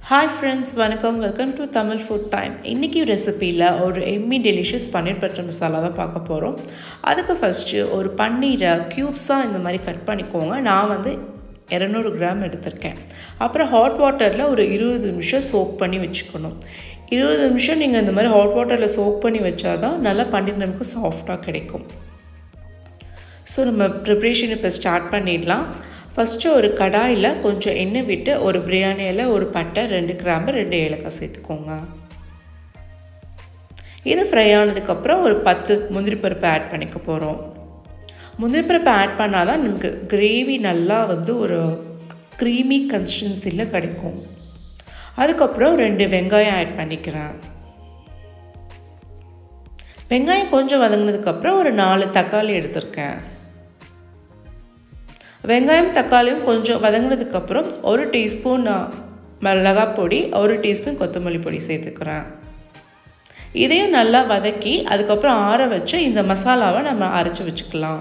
hi friends வணக்கம் welcome to Tamil food time இன்றைக்கி ரெசிப்பியில் ஒரு yummy delicious paneer butter masala தான் பார்க்க போகிறோம் அதுக்கு ஃபஸ்ட்டு ஒரு பன்னீரை க்யூப்ஸாக இந்த மாதிரி கட் பண்ணிக்கோங்க நான் வந்து இரநூறு கிராம் எடுத்திருக்கேன் அப்புறம் ஹாட் வாட்டரில் ஒரு இருபது நிமிஷம் சோக் பண்ணி வச்சுக்கணும் இருபது நிமிஷம் நீங்கள் இந்த மாதிரி ஹாட் வாட்டரில் சோக் பண்ணி வச்சா தான் நல்லா பன்னீர் நமக்கு சாஃப்டாக கிடைக்கும் ஸோ நம்ம ப்ரிப்ரேஷன் இப்போ ஸ்டார்ட் பண்ணிடலாம் ஃபஸ்ட்டு ஒரு கடாயில் கொஞ்சம் எண்ணெய் விட்டு ஒரு பிரியாணியில் ஒரு பட்டை ரெண்டு கிராம்பு ரெண்டு ஏலக்காய் சேர்த்துக்கோங்க இது ஃப்ரை ஆனதுக்கப்புறம் ஒரு பத்து முந்திரி பருப்பு ஆட் பண்ணிக்க போகிறோம் முந்திரி பருப்பு ஆட் பண்ணால் தான் நமக்கு கிரேவி நல்லா வந்து ஒரு க்ரீமி கன்சிஸ்டன்சியில் கிடைக்கும் அதுக்கப்புறம் ரெண்டு வெங்காயம் ஆட் பண்ணிக்கிறேன் வெங்காயம் கொஞ்சம் வதங்கினதுக்கப்புறம் ஒரு நாலு தக்காளி எடுத்திருக்கேன் வெங்காயம் தக்காளியும் கொஞ்சம் வதங்கினதுக்கப்புறம் ஒரு டீஸ்பூன் மிளகாய் பொடி ஒரு டீஸ்பூன் கொத்தமல்லி பொடி சேர்த்துக்கிறேன் இதையும் நல்லா வதக்கி அதுக்கப்புறம் ஆற வச்சு இந்த மசாலாவை நம்ம அரைச்சி வச்சுக்கலாம்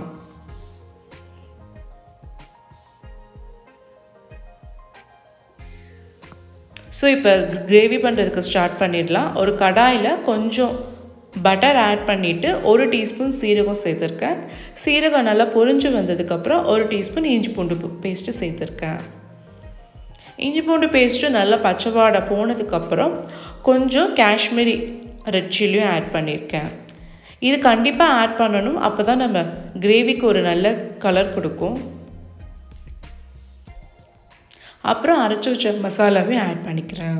ஸோ இப்போ கிரேவி பண்ணுறதுக்கு ஸ்டார்ட் பண்ணிடலாம் ஒரு கடாயில் கொஞ்சம் பட்டர் ஆட் பண்ணிவிட்டு ஒரு டீஸ்பூன் சீரகம் சேர்த்துருக்கேன் சீரகம் நல்லா பொரிஞ்சு வந்ததுக்கப்புறம் ஒரு டீஸ்பூன் இஞ்சி பூண்டு பேஸ்ட்டு சேர்த்துருக்கேன் இஞ்சி பூண்டு பேஸ்ட்டு நல்லா பச்சை வாடை போனதுக்கப்புறம் கொஞ்சம் காஷ்மீரி ரெட் சில்லியும் ஆட் பண்ணியிருக்கேன் இது கண்டிப்பாக ஆட் பண்ணணும் அப்போ தான் நம்ம கிரேவிக்கு ஒரு நல்ல கலர் கொடுக்கும் அப்புறம் அரைச்சி வச்ச மசாலாவையும் ஆட் பண்ணிக்கிறேன்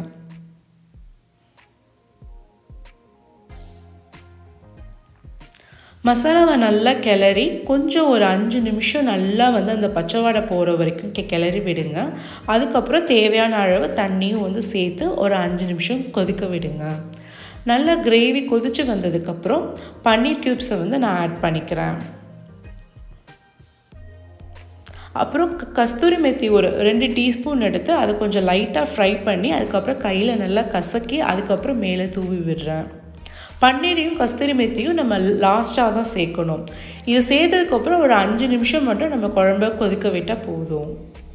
மசாலாவை நல்லா கிளறி கொஞ்சம் ஒரு அஞ்சு நிமிஷம் நல்லா வந்து அந்த பச்சை வாடை போகிற வரைக்கும் கிளறி விடுங்க அதுக்கப்புறம் தேவையான அளவு தண்ணியும் வந்து சேர்த்து ஒரு அஞ்சு நிமிஷம் கொதிக்க விடுங்க நல்லா கிரேவி கொதித்து வந்ததுக்கப்புறம் பன்னீர் க்யூப்ஸை வந்து நான் ஆட் பண்ணிக்கிறேன் அப்புறம் கஸ்தூரி மெத்தி ஒரு ரெண்டு டீஸ்பூன் எடுத்து அதை கொஞ்சம் லைட்டாக ஃப்ரை பண்ணி அதுக்கப்புறம் கையில் நல்லா கசக்கி அதுக்கப்புறம் மேலே தூவி விடுறேன் பன்னீரையும் கஸ்தூரி மெத்தியும் நம்ம லாஸ்ட்டாக தான் சேர்க்கணும் இது சேர்த்ததுக்கப்புறம் ஒரு அஞ்சு நிமிஷம் மட்டும் நம்ம குழம்ப கொதிக்க விட்டால் போதும்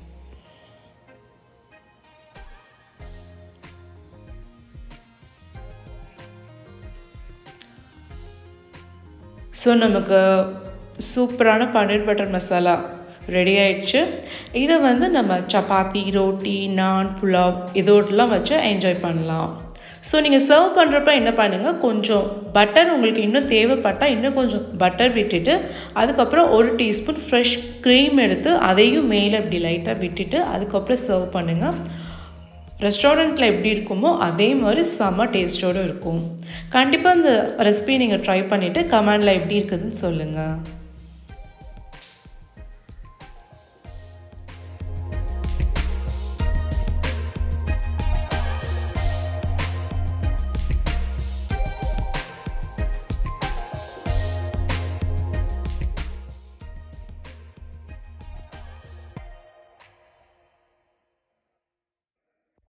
ஸோ நமக்கு சூப்பரான பன்னீர் பட்டர் மசாலா ரெடி ஆயிடுச்சு இதை வந்து நம்ம சப்பாத்தி ரோட்டி நான் புலாவ் இதோடலாம் வச்சு என்ஜாய் பண்ணலாம் ஸோ நீங்கள் சர்வ் பண்ணுறப்ப என்ன பண்ணுங்கள் கொஞ்சம் பட்டர் உங்களுக்கு இன்னும் தேவைப்பட்டால் இன்னும் கொஞ்சம் பட்டர் விட்டுட்டு அதுக்கப்புறம் ஒரு டீஸ்பூன் ஃப்ரெஷ் க்ரீம் எடுத்து அதையும் மேலே இப்படி லைட்டாக விட்டுட்டு அதுக்கப்புறம் சர்வ் பண்ணுங்கள் ரெஸ்டாரண்ட்டில் எப்படி இருக்குமோ அதே மாதிரி செம்ம டேஸ்ட்டோடு இருக்கும் கண்டிப்பாக இந்த ரெசிபி நீங்கள் ட்ரை பண்ணிவிட்டு கமெண்டில் எப்படி இருக்குதுன்னு சொல்லுங்கள்